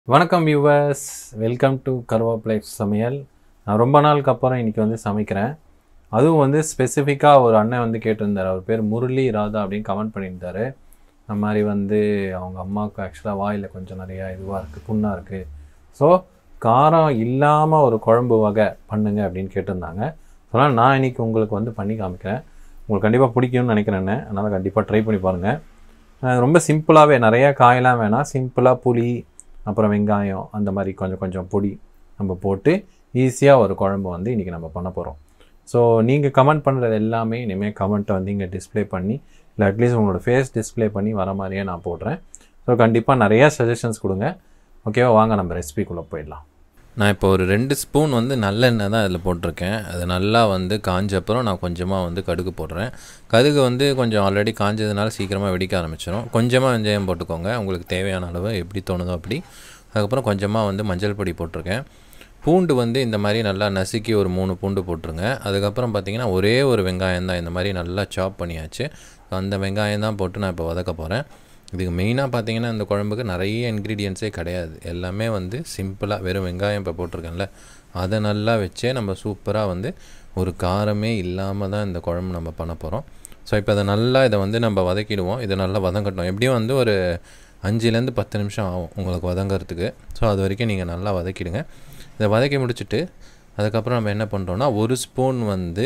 வணக்கம் viewers welcome to கருவேப்பிலை சமையல் நான் ரொம்ப நாளுக்கு அப்புறம் இன்றைக்கி வந்து சமைக்கிறேன் அதுவும் வந்து ஸ்பெசிஃபிக்காக ஒரு அண்ணன் வந்து கேட்டிருந்தார் அவர் பேர் முரளி ராதா அப்படின்னு கமெண்ட் பண்ணியிருந்தாரு இந்த மாதிரி வந்து அவங்க அம்மாவுக்கு ஆக்சுவலாக வாயில் கொஞ்சம் நிறையா இதுவாக இருக்குது புண்ணாக இருக்குது ஸோ காரம் இல்லாமல் ஒரு குழம்பு வகை பண்ணுங்க அப்படின்னு கேட்டிருந்தாங்க அதனால் நான் இன்றைக்கி உங்களுக்கு வந்து பண்ணி காமிக்கிறேன் உங்களுக்கு கண்டிப்பாக பிடிக்கும்னு நினைக்கிறேன்னு அதனால் கண்டிப்பாக ட்ரை பண்ணி பாருங்கள் அஹ் ரொம்ப சிம்பிளாகவே நிறையா காயெல்லாம் வேணாம் சிம்பிளாக புளி அப்புறம் வெங்காயம் அந்த மாதிரி கொஞ்சம் கொஞ்சம் பொடி நம்ம போட்டு ஈஸியாக ஒரு குழம்பு வந்து இன்றைக்கி நம்ம பண்ண போகிறோம் ஸோ நீங்கள் கமெண்ட் பண்ணுறது எல்லாமே இனிமேல் கமெண்ட்டை வந்து இங்கே டிஸ்ப்ளே பண்ணி இல்லை அட்லீஸ்ட் உங்களோட ஃபேஸ் டிஸ்ப்ளே பண்ணி வர மாதிரியே நான் போடுறேன் ஸோ கண்டிப்பாக நிறையா சஜஷன்ஸ் கொடுங்க ஓகேவா வாங்க நம்ம ரெசிபிக்குள்ளே போயிடலாம் நான் இப்போ ஒரு ரெண்டு ஸ்பூன் வந்து நல்லெண்ணெய் தான் அதில் போட்டிருக்கேன் அது நல்லா வந்து காஞ்ச அப்புறம் நான் கொஞ்சமாக வந்து கடுகு போடுறேன் கடுகு வந்து கொஞ்சம் ஆல்ரெடி காஞ்சதுனால சீக்கிரமாக வெடிக்க ஆரம்பிச்சிடும் கொஞ்சமாக வெந்தயம் போட்டுக்கோங்க உங்களுக்கு தேவையான அளவு எப்படி தோணுதோ அப்படி அதுக்கப்புறம் கொஞ்சமாக வந்து மஞ்சள் பொடி போட்டிருக்கேன் பூண்டு வந்து இந்த மாதிரி நல்லா நசுக்கி ஒரு மூணு பூண்டு போட்டுருங்க அதுக்கப்புறம் பார்த்தீங்கன்னா ஒரே ஒரு வெங்காயம் தான் இந்த மாதிரி நல்லா சாப் பண்ணியாச்சு அந்த வெங்காயம் தான் போட்டு நான் இப்போ வதக்க போகிறேன் இதுக்கு மெயினாக பார்த்தீங்கன்னா இந்த குழம்புக்கு நிறைய இன்க்ரீடியன்ஸே கிடையாது எல்லாமே வந்து சிம்பிளாக வெறும் வெங்காயம் இப்போ போட்டிருக்கேன்ல அதை நல்லா வச்சே நம்ம சூப்பராக வந்து ஒரு காரமே இல்லாமல் தான் இந்த குழம்பு நம்ம பண்ண போகிறோம் ஸோ இப்போ அதை நல்லா இதை வந்து நம்ம வதக்கிடுவோம் இதை நல்லா வதங்கட்டும் எப்படியும் வந்து ஒரு அஞ்சுலேருந்து பத்து நிமிஷம் ஆகும் உங்களுக்கு வதங்கிறதுக்கு ஸோ அது வரைக்கும் நீங்கள் நல்லா வதக்கிடுங்க இதை வதக்கி முடிச்சுட்டு அதுக்கப்புறம் நம்ம என்ன பண்ணுறோன்னா ஒரு ஸ்பூன் வந்து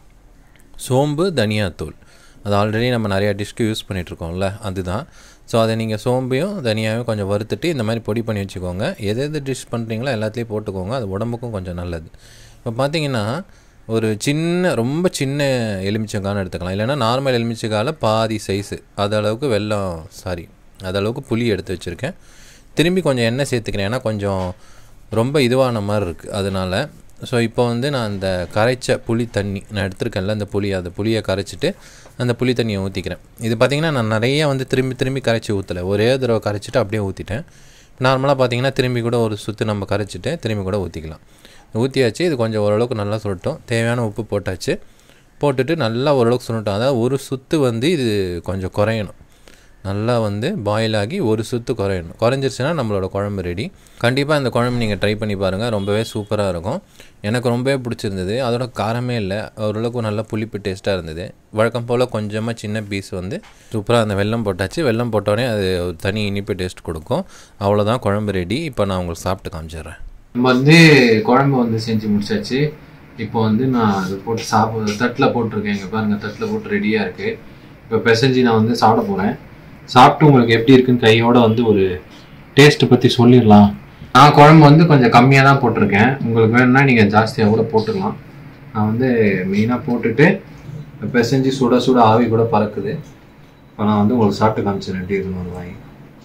சோம்பு தனியாத்தூள் அது ஆல்ரெடி நம்ம நிறையா டிஷ்க்கு யூஸ் பண்ணிகிட்ருக்கோம்ல அதுதான் ஸோ அதை நீங்கள் சோம்பையும் தனியாகவும் கொஞ்சம் வறுத்துட்டு இந்த மாதிரி பொடி பண்ணி வச்சுக்கோங்க எது எது டிஷ் பண்ணுறீங்களோ எல்லாத்துலேயும் போட்டுக்கோங்க அது உடம்புக்கும் கொஞ்சம் நல்லது இப்போ பார்த்தீங்கன்னா ஒரு சின்ன ரொம்ப சின்ன எலுமிச்சங்கான்னு எடுத்துக்கலாம் இல்லைன்னா நார்மல் எலுமிச்சங்கால பாதி சைஸு அது அளவுக்கு வெல்லம் சாரி அது அளவுக்கு புளி எடுத்து வச்சுருக்கேன் திரும்பி கொஞ்சம் எண்ணெய் சேர்த்துக்கிறேன் ஏன்னா கொஞ்சம் ரொம்ப இதுவான மாதிரி இருக்குது அதனால் ஸோ இப்போ வந்து நான் அந்த கரைச்ச புளி தண்ணி நான் எடுத்திருக்கேன்ல அந்த புளி அந்த புளியை கரைச்சிட்டு அந்த புளி தண்ணியை ஊற்றிக்கிறேன் இது பார்த்திங்கன்னா நான் நிறைய வந்து திரும்பி திரும்பி கரைச்சி ஊற்றலை ஒரே தடவை கரைச்சிட்டு அப்படியே ஊற்றிட்டேன் நார்மலாக பார்த்தீங்கன்னா திரும்பி கூட ஒரு சுற்று நம்ம கரைச்சிட்டு திரும்பி கூட ஊற்றிக்கலாம் ஊற்றியாச்சு இது கொஞ்சம் ஓரளவுக்கு நல்லா சுரட்டும் தேவையான உப்பு போட்டாச்சு போட்டுட்டு நல்லா ஓரளவுக்கு சுரட்டும் அதாவது ஒரு சுற்று வந்து இது கொஞ்சம் குறையணும் நல்லா வந்து பாயில் ஆகி ஒரு சுற்று குறையணும் குறைஞ்சிருச்சுன்னா நம்மளோட குழம்பு ரெடி கண்டிப்பாக இந்த குழம்பு நீங்கள் ட்ரை பண்ணி பாருங்கள் ரொம்பவே சூப்பராக இருக்கும் எனக்கு ரொம்பவே பிடிச்சிருந்தது அதோட காரமே இல்லை ஓரளவுக்கு நல்ல புளிப்பு டேஸ்ட்டாக இருந்தது வழக்கம் போல் கொஞ்சமாக சின்ன பீஸ் வந்து சூப்பராக அந்த வெல்லம் போட்டாச்சு வெல்லம் போட்டோடனே அது ஒரு தனி இனிப்பு டேஸ்ட் கொடுக்கும் அவ்வளோதான் குழம்பு ரெடி இப்போ நான் உங்களுக்கு சாப்பிட்டு காமிச்சிடுறேன் நம்ம வந்து குழம்பு வந்து செஞ்சு முடிச்சாச்சு இப்போ வந்து நான் அது போட்டு சாப்பிட தட்டில் போட்டிருக்கேன் இங்கே பாருங்கள் தட்டில் போட்டு ரெடியாக இருக்குது இப்போ பிசைஞ்சு நான் வந்து சாப்பிட போகிறேன் சாப்பிட்டு உங்களுக்கு எப்படி இருக்குன்னு கையோட வந்து ஒரு டேஸ்ட் பற்றி சொல்லிடலாம் நான் குழம்பு வந்து கொஞ்சம் கம்மியாக தான் போட்டிருக்கேன் உங்களுக்கு வேணும்னா நீங்கள் ஜாஸ்தியாக கூட போட்டுக்கலாம் நான் வந்து மெயினாக போட்டுட்டு பிசைஞ்சு சுட சுட ஆவி கூட பறக்குது இப்போ நான் வந்து உங்களுக்கு சாப்பிட்டு காமிச்சிடறேன் எப்படி இருக்குன்னு ஒரு வாங்கி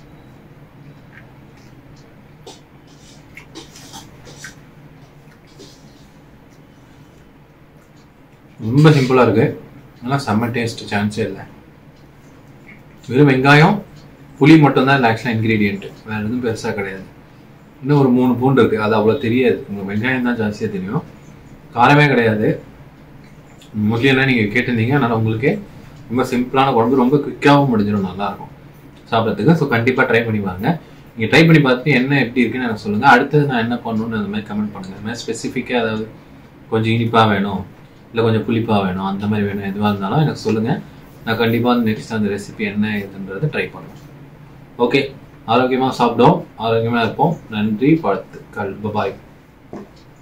ரொம்ப சிம்பிளாக இருக்குது ஆனால் செம்ம டேஸ்ட் சான்ஸே இல்லை வெறும் வெங்காயம் புளி மட்டும்தான் இல்லை ஆக்சுவலாக இன்க்ரீடியன்ட் வேறு எதுவும் பெருசாக கிடையாது இன்னும் ஒரு மூணு பூண்டு இருக்குது அது அவ்வளோ தெரியாது உங்கள் வெங்காயம் தான் ஜாஸ்தியாக தெரியும் காரமே கிடையாது முக்கியம்னா நீங்கள் கேட்டிருந்தீங்க அதனால் உங்களுக்கு ரொம்ப சிம்பிளான குழம்பு ரொம்ப குயிக்காகவும் முடிஞ்சிடும் நல்லாயிருக்கும் சாப்பிட்றதுக்கு ஸோ கண்டிப்பாக ட்ரை பண்ணி பாருங்க நீங்கள் ட்ரை பண்ணி பார்த்துட்டு என்ன எப்படி இருக்குன்னு எனக்கு சொல்லுங்கள் அடுத்தது நான் என்ன பண்ணணும்னு அந்த மாதிரி கமெண்ட் பண்ணுங்கள் இந்த மாதிரி ஸ்பெசிஃபிக்காக அதாவது கொஞ்சம் இனிப்பாக வேணும் இல்லை கொஞ்சம் புளிப்பாக வேணும் அந்த மாதிரி வேணும் எதுவாக இருந்தாலும் எனக்கு சொல்லுங்கள் நான் கண்டிப்பாக வந்து நெக்ஸ்ட் அந்த ரெசிபி என்ன ஏதுன்றதை ட்ரை பண்ணுவேன் ஓகே ஆரோக்கியமாக சாப்பிட்டோம் ஆரோக்கியமாக இருப்போம் நன்றி வாழ்த்துக்கள் பாய்